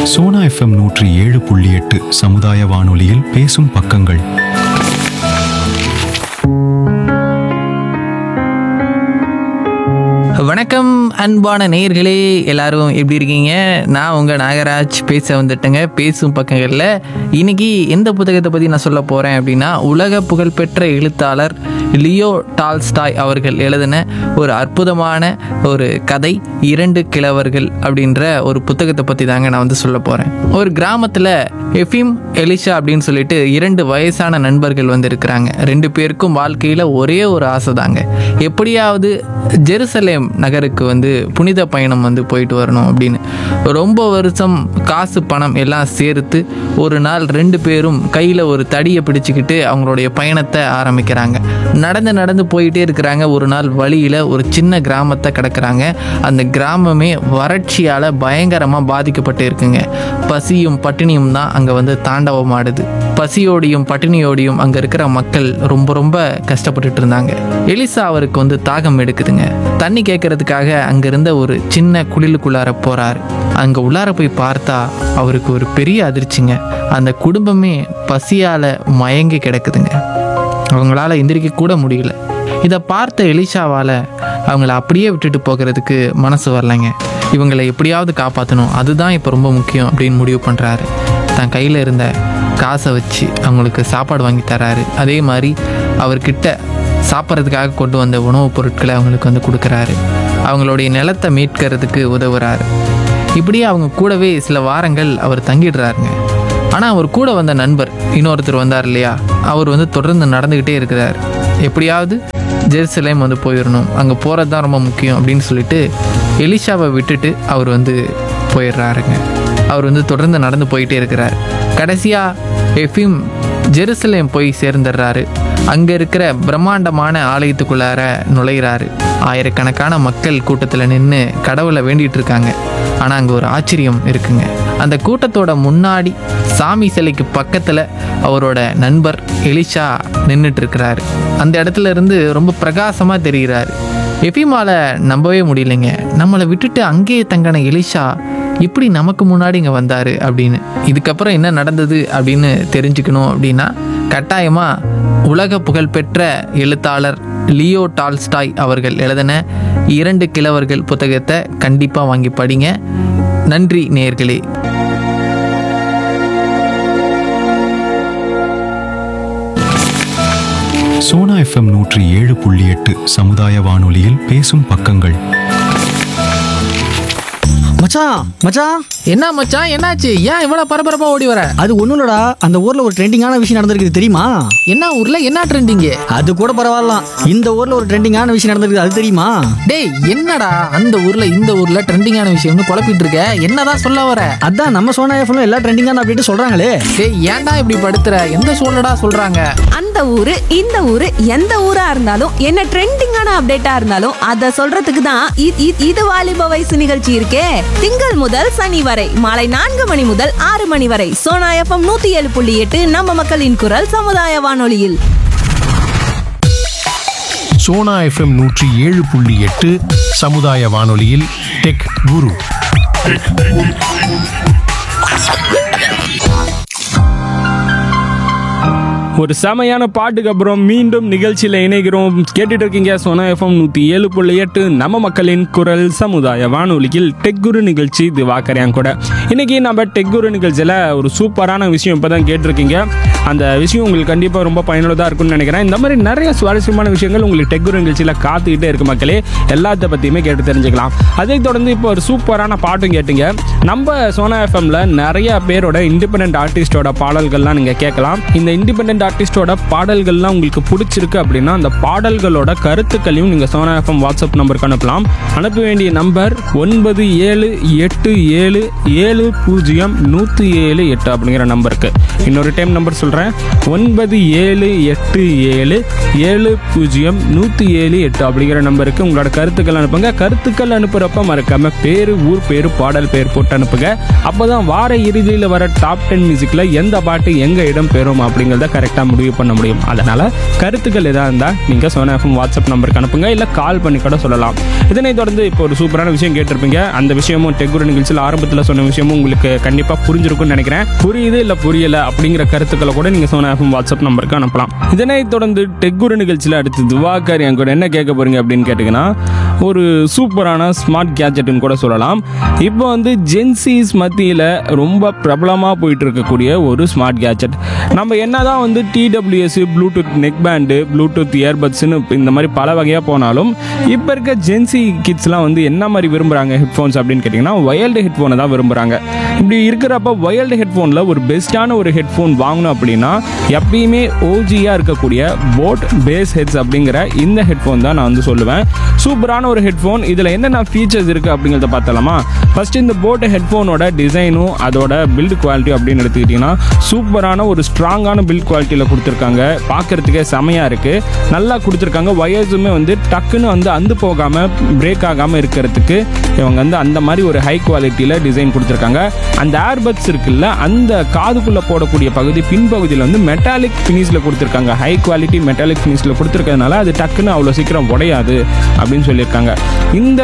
Sona FM நூற்றி ஏழு புள்ளி எட்டு சமுதாய வானொலியில் பேசும் பக்கங்கள் வணக்கம் அன்பான நேயர்களே எல்லாரும் எப்படி இருக்கீங்க நான் உங்கள் நாகராஜ் பேச வந்துட்டேங்க பேசும் பக்கங்களில் இன்னைக்கு எந்த புத்தகத்தை பற்றி நான் சொல்ல போகிறேன் அப்படின்னா உலக புகழ்பெற்ற எழுத்தாளர் லியோ டால்ஸ்டாய் அவர்கள் எழுதின ஒரு அற்புதமான ஒரு கதை இரண்டு கிழவர்கள் அப்படின்ற ஒரு புத்தகத்தை பற்றி தாங்க நான் வந்து சொல்ல போகிறேன் ஒரு கிராமத்தில் எஃபிம் எலிஷா அப்படின்னு சொல்லிட்டு இரண்டு வயசான நண்பர்கள் வந்து இருக்கிறாங்க ரெண்டு பேருக்கும் வாழ்க்கையில் ஒரே ஒரு ஆசை தாங்க எப்படியாவது ஜெருசலேம் நகருக்கு வந்து புனித பயணம் வந்து போயிட்டு வரணும் அப்படின்னு ரொம்ப வருஷம் காசு பணம் எல்லாம் சேர்த்து ஒரு நாள் ரெண்டு பேரும் கையில் ஒரு தடியை பிடிச்சிக்கிட்டு அவங்களுடைய பயணத்தை ஆரம்பிக்கிறாங்க நடந்து நடந்து போயிட்டே இருக்கிறாங்க ஒரு நாள் வழியில் ஒரு சின்ன கிராமத்தை கிடக்குறாங்க அந்த கிராமமே வறட்சியால் பயங்கரமாக பாதிக்கப்பட்டு இருக்குங்க பசியும் பட்டினியும் தான் அங்கே வந்து தாண்டவமாடுது பசியோடையும் பட்டினியோடையும் அங்கே இருக்கிற மக்கள் ரொம்ப ரொம்ப கஷ்டப்பட்டுட்டு இருந்தாங்க எலிசா அவருக்கு வந்து தாகம் எடுக்குதுங்க தண்ணி கேட்கறதுக்காக அங்க இருந்த ஒரு சின்ன குளிலுக்குள்ளார போறாரு அங்க உள்ளார போய் பார்த்தா அவருக்கு ஒரு பெரிய அதிர்ச்சிங்க அந்த குடும்பமே பசியால மயங்கி கிடக்குதுங்க அவங்களால எந்திரிக்க கூட முடியல இதை பார்த்த எலிஷாவால் அவங்கள அப்படியே விட்டுட்டு போகிறதுக்கு மனசு வரலைங்க இவங்களை எப்படியாவது காப்பாற்றணும் அதுதான் இப்போ ரொம்ப முக்கியம் அப்படின்னு முடிவு பண்ணுறாரு தன் கையில் இருந்த காசை வச்சு அவங்களுக்கு சாப்பாடு வாங்கி தராரு அதே மாதிரி அவர்கிட்ட சாப்பிட்றதுக்காக கொண்டு வந்த உணவுப் பொருட்களை அவங்களுக்கு வந்து கொடுக்குறாரு அவங்களுடைய நிலத்தை மீட்கிறதுக்கு உதவுறாரு இப்படியே அவங்க கூடவே சில வாரங்கள் அவர் தங்கிடுறாருங்க ஆனால் அவர் கூட வந்த நண்பர் இன்னொருத்தர் வந்தார் இல்லையா அவர் வந்து தொடர்ந்து நடந்துக்கிட்டே இருக்கிறார் எப்படியாவது ஜெருசலேம் வந்து போயிடணும் அங்கே போகிறது தான் ரொம்ப முக்கியம் அப்படின்னு சொல்லிட்டு எலிஷாவை விட்டுட்டு அவர் வந்து போயிடுறாருங்க அவர் வந்து தொடர்ந்து நடந்து போயிட்டே இருக்கிறார் கடைசியாக எஃபிம் ஜெருசலேம் போய் சேர்ந்துடுறாரு அங்கே இருக்கிற பிரம்மாண்டமான ஆலயத்துக்குள்ளார நுழையிறாரு ஆயிரக்கணக்கான மக்கள் கூட்டத்தில் நின்று கடவுளை வேண்டிட்டு இருக்காங்க ஆனால் அங்கே ஒரு ஆச்சரியம் இருக்குங்க அந்த கூட்டத்தோட முன்னாடி சாமி சிலைக்கு பக்கத்தில் அவரோட நண்பர் எலிஷா நின்றுட்டு இருக்கிறாரு அந்த இடத்துல இருந்து ரொம்ப பிரகாசமாக தெரிகிறாரு எஃபிமால நம்பவே முடியலைங்க நம்மளை விட்டுட்டு அங்கேயே தங்கின எலிஷா இப்படி நமக்கு முன்னாடி இங்கே வந்தார் அப்படின்னு இதுக்கப்புறம் என்ன நடந்தது அப்படின்னு தெரிஞ்சுக்கணும் அப்படின்னா கட்டாயமாக உலக புகழ்பெற்ற எழுத்தாளர் லியோ டால்ஸ்டாய் அவர்கள் எழுதின இரண்டு கிழவர்கள் புத்தகத்தை கண்டிப்பாக வாங்கி படிங்க நன்றி நேயர்களே சோனா எஃப்எம் நூற்றி ஏழு புள்ளி எட்டு சமுதாய வானொலியில் பேசும் பக்கங்கள் மச்சான் மச்சான் என்ன மச்சான் என்னாச்சு ஏன் இவ்வளோ பரபரப்பாக ஓடி வர அது ஒண்ணும் இல்லடா அந்த ஊர்ல ஒரு ட்ரெண்டிங்கான விஷயம் நடந்திருக்குது தெரியுமா என்ன ஊரில் என்ன ட்ரெண்டிங்கு அது கூட பரவாயில்லாம் இந்த ஊர்ல ஒரு ட்ரெண்டிங்கான விஷயம் நடந்திருக்குது அது தெரியுமா டேய் என்னடா அந்த ஊர்ல இந்த ஊர்ல ட்ரெண்டிங்கான விஷயம்னு குழப்பிட்டு இருக்க என்னதான் சொல்ல வர அதான் நம்ம சோனா எஃப்எம்ல எல்லா ட்ரெண்டிங்கான அப்டேட் சொல்றாங்களே டேய் ஏன்டா இப்படி படுத்துற எந்த சூழ்நிடா சொல்றாங்க அந்த ஊரு இந்த ஊரு எந்த ஊரா இருந்தாலும் என்ன ட்ரெண்டிங்கான அப்டேட்டா இருந்தாலும் அத சொல்றதுக்கு தான் இ- இ- இது வாலிப வயசு நிகழ்ச்சி இருக்கே திங்கள் முதல் சனி வரை மாலை நான்கு மணி முதல் ஆறு மணி வரை சோனா எஃப்எம் நூத்தி ஏழு புள்ளி எட்டு நம்ம மக்களின் குரல் சமுதாய வானொலியில் சோனா எஃப்எம் நூற்றி ஏழு புள்ளி எட்டு சமுதாய வானொலியில் டெக் குரு ஒரு செமையான பாட்டுக்கு அப்புறம் மீண்டும் நிகழ்ச்சியில் இணைகிறோம் கேட்டுட்டு இருக்கீங்க சோனா எஃப்எம் நூற்றி ஏழு புள்ளி எட்டு நம்ம மக்களின் குரல் சமுதாய வானொலியில் டெக்குரு நிகழ்ச்சி இது வாக்கறியான் கூட இன்னைக்கு நம்ம டெக்குரு நிகழ்ச்சியில் ஒரு சூப்பரான விஷயம் இப்போ தான் கேட்டிருக்கீங்க அந்த விஷயம் உங்களுக்கு கண்டிப்பாக ரொம்ப பயனுள்ளதாக இருக்கும்னு நினைக்கிறேன் இந்த மாதிரி நிறைய சுவாரஸ்யமான விஷயங்கள் உங்களுக்கு டெக்குரு நிகழ்ச்சியில் காத்துக்கிட்டே இருக்கு மக்களே எல்லாத்த பற்றியுமே கேட்டு தெரிஞ்சுக்கலாம் அதைத் தொடர்ந்து இப்போ ஒரு சூப்பரான பாட்டும் கேட்டீங்க நம்ம சோனா எஃப்எம்ல நிறைய பேரோட இண்டிபெண்ட் ஆர்டிஸ்டோட பாடல்கள்லாம் நீங்கள் கேட்கலாம் இந்த இண்டிபெண்ட் ஆர்டிஸ்டோட பாடல்கள்லாம் உங்களுக்கு பிடிச்சிருக்கு அப்படின்னா அந்த பாடல்களோட கருத்துக்களையும் நீங்கள் சோனா எஃப்எம் வாட்ஸ்அப் நம்பருக்கு அனுப்பலாம் அனுப்ப வேண்டிய நம்பர் ஒன்பது ஏழு எட்டு ஏழு ஏழு பூஜ்ஜியம் நூற்றி ஏழு எட்டு அப்படிங்கிற நம்பருக்கு இன்னொரு டைம் நம்பர் சொல்கிறேன் சொல்கிறேன் ஒன்பது ஏழு எட்டு ஏழு ஏழு பூஜ்ஜியம் நூற்றி ஏழு எட்டு அப்படிங்கிற நம்பருக்கு உங்களோட கருத்துக்கள் அனுப்புங்க கருத்துக்கள் அனுப்புகிறப்ப மறக்காம பேர் ஊர் பேர் பாடல் பேர் போட்டு அனுப்புங்க அப்போ தான் வார இறுதியில் வர டாப் டென் மியூசிக்கில் எந்த பாட்டு எங்கே இடம் பெறும் அப்படிங்கிறத கரெக்டாக முடிவு பண்ண முடியும் அதனால் கருத்துக்கள் எதாக இருந்தால் நீங்கள் சோனா எஃப்எம் வாட்ஸ்அப் நம்பருக்கு அனுப்புங்க இல்லை கால் பண்ணி கூட சொல்லலாம் இதனைத் தொடர்ந்து இப்போ ஒரு சூப்பரான விஷயம் கேட்டிருப்பீங்க அந்த விஷயமும் டெக்குரு நிகழ்ச்சியில் ஆரம்பத்தில் சொன்ன விஷயமும் உங்களுக்கு கண்டிப்பாக புரிஞ்சிருக்கும்னு நினைக்கிறேன் புரியுது இல்லை புரியல அப்படிங்கிற கருத்துக்களை கூட நீங்கள் சோனா எஃப்எம் வாட்ஸ்அப் நம்பருக்கு அனுப்பலாம் இதனைத் தொடர்ந்து டெக்குரு நிகழ்ச்சியில் அடுத்து துவாக்கர் என் கூட என்ன கேட்க போறீங்க அப்படின்னு கேட்டிங்கன்னா ஒரு சூப்பரான ஸ்மார்ட் கேஜெட்னு கூட சொல்லலாம் இப்போ வந்து ஜென்சிஸ் மத்தியில் ரொம்ப பிரபலமாக போயிட்டு இருக்கக்கூடிய ஒரு ஸ்மார்ட் கேஜெட் நம்ம என்னதான் வந்து T W S Bluetooth neck band Bluetooth இயர்பட்ஸ்னு இந்த மாதிரி பல வகையாக போனாலும் இப்போ இருக்க ஜென்சி கிட்ஸ்லாம் வந்து என்ன மாதிரி விரும்புகிறாங்க ஹெட்ஃபோன்ஸ் அப்படின்னு கேட்டிங்கன்னா ஒயல்டு ஹெட்ஃபோனை தான் விரும்புகிறாங்க இப்படி இருக்கிறப்ப ஒயல்டு ஹெட்ஃபோனில் ஒரு பெஸ்ட்டான ஒரு ஹெட்ஃபோன் வாங்கணும் அப்படின்னா எப்பயுமே ஓஜியாக இருக்கக்கூடிய போட் பேஸ் ஹெட்ஸ் அப்படிங்கிற இந்த ஹெட்ஃபோன் தான் நான் வந்து சொல்லுவேன் சூப்பரான ஒரு ஹெட்ஃபோன் இதில் என்னென்ன ஃபீச்சர்ஸ் இருக்குது அப்படிங்கிறத பார்த்தலாமா ஃபஸ்ட்டு இந்த போட் ஹெட்ஃபோனோட டிசைனும் அதோட பில்டு குவாலிட்டி அப்படின்னு எடுத்துக்கிட்டிங்கன்னா சூப்பரான ஒரு ஸ்ட்ராங்கான பில்ட் குவாலிட்டியில் கொடுத்துருக்காங்க பார்க்குறதுக்கே செமையாக இருக்குது நல்லா கொடுத்துருக்காங்க ஒயர்ஸுமே வந்து டக்குன்னு வந்து அந்து போகாமல் பிரேக் ஆகாமல் இருக்கிறதுக்கு இவங்க வந்து அந்த மாதிரி ஒரு ஹை குவாலிட்டியில் டிசைன் கொடுத்துருக்காங்க அந்த ஏர்பட்ஸ் இருக்குல்ல அந்த காதுக்குள்ளே போடக்கூடிய பகுதி பின்பகுதியில் வந்து மெட்டாலிக் ஃபினிஷில் கொடுத்துருக்காங்க ஹை குவாலிட்டி மெட்டாலிக் ஃபினிஷில் கொடுத்துருக்கறதுனால அது டக்குன்னு அவ்வளோ சீக்கிரம் உடையாது அப்படின்னு சொல்லியிருக்காங்க இந்த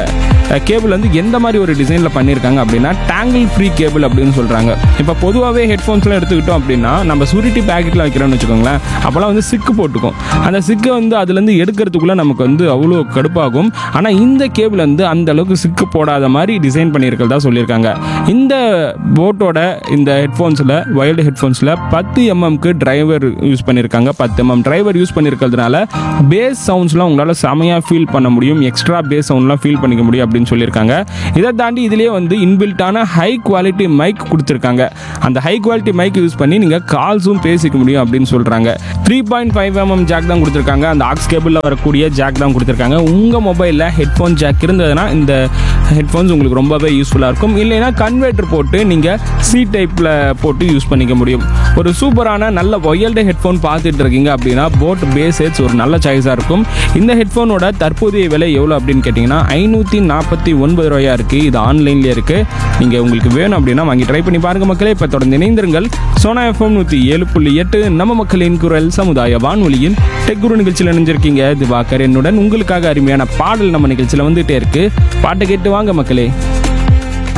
கேபிள் வந்து எந்த மாதிரி ஒரு டிசைனில் பண்ணியிருக்காங்க அப்படின்னா டேங்கிள் ஃப்ரீ கேபிள் அப்படின்னு சொல்கிறாங்க இப்போ பொதுவாகவே ஹெட்ஃபோன்ஸ்லாம் எடுத்துக்கிட்டோம் அப்படின்னா நம்ம சுருட்டி பேக்கெட்டில் வைக்கிறோம்னு வச்சுக்கோங்களேன் அப்போல்லாம் வந்து சிக்கு போட்டுக்கும் அந்த சிக்கை வந்து அதுலேருந்து எடுக்கிறதுக்குள்ளே நமக்கு வந்து அவ்வளோ கடுப்பாகும் ஆனால் இந்த கேபிள் வந்து அந்த அளவுக்கு சிக்கு போடாத மாதிரி டிசைன் பண்ணியிருக்கிறதா சொல்லியிருக்காங்க இந்த போட்டோட இந்த ஹெட்ஃபோன்ஸில் வைல்டு ஹெட்ஃபோன்ஸில் பத்து எம்எம்க்கு டிரைவர் யூஸ் பண்ணியிருக்காங்க பத்து எம்எம் டிரைவர் யூஸ் பண்ணியிருக்கிறதுனால பேஸ் சவுண்ட்ஸ்லாம் உங்களால் செமையாக ஃபீல் பண்ண முடியும் எக்ஸ்ட்ரா பேஸ் சவுண்ட்லாம் ஃபீல் பண்ணிக்க முடியும் அப்படின்னு சொல்லியிருக்காங்க இதை தாண்டி இதுலேயே வந்து இன்பில்ட்டான ஹை குவாலிட்டி மைக் கொடுத்துருக்காங்க அந்த ஹை குவாலிட்டி மைக் யூஸ் பண்ணி நீங்கள் கால்ஸும் பேசிக்க முடியும் அப்படின்னு சொல்கிறாங்க three point five M M jack தான் கொடுத்துருக்காங்க அந்த ஆக்ஸ் கேபிளில் வரக்கூடிய ஜாக் தான் கொடுத்துருக்காங்க உங்கள் மொபைலில் ஹெட்ஃபோன் ஜாக் இருந்ததுன்னா இந்த ஹெட்ஃபோன்ஸ் உங்களுக்கு ரொம்பவே யூஸ்ஃபுல்லாக இருக்கும் இல்லைன்னா கன்வெர்ட்டர் போட்டு நீங்கள் சி டைப்பில் போட்டு யூஸ் பண்ணிக்க முடியும் ஒரு சூப்பரான நல்ல ஒயல்டு ஹெட்ஃபோன் பார்த்துட்டு இருக்கீங்க அப்படின்னா போட் பேஸ் ஹெட்ஸ் ஒரு நல்ல சாய்ஸாக இருக்கும் இந்த ஹெட்ஃபோனோட தற்போதைய விலை எவ்வளோ அப்படின்னு கேட்டிங்கன்னா ஐநூற்றி நாற்பத்தி ஒன்பது ரூபாயா இருக்குது இது ஆன்லைன்லேயே இருக்குது நீங்கள் உங்களுக்கு வேணும் அப்படின்னா வாங்கி ட்ரை பண்ணி பாருங்க மக்களே இப்போ தொடர்ந்து இணைந்திருங்கள் சோனா எஃப்எம் நூற்றி ஏழு புள்ளி எட்டு நம்ம மக்களின் குரல் சமுதாய வானொலியின் டெக் குரு நிகழ்ச்சியில் இணைஞ்சிருக்கீங்க திவாகர் என்னுடன் உங்களுக்காக அருமையான பாடல் நம்ம நிகழ்ச்சியில் வந்துட்டே இருக்கு பாட்டை கேட்டு வாங்க மக்களே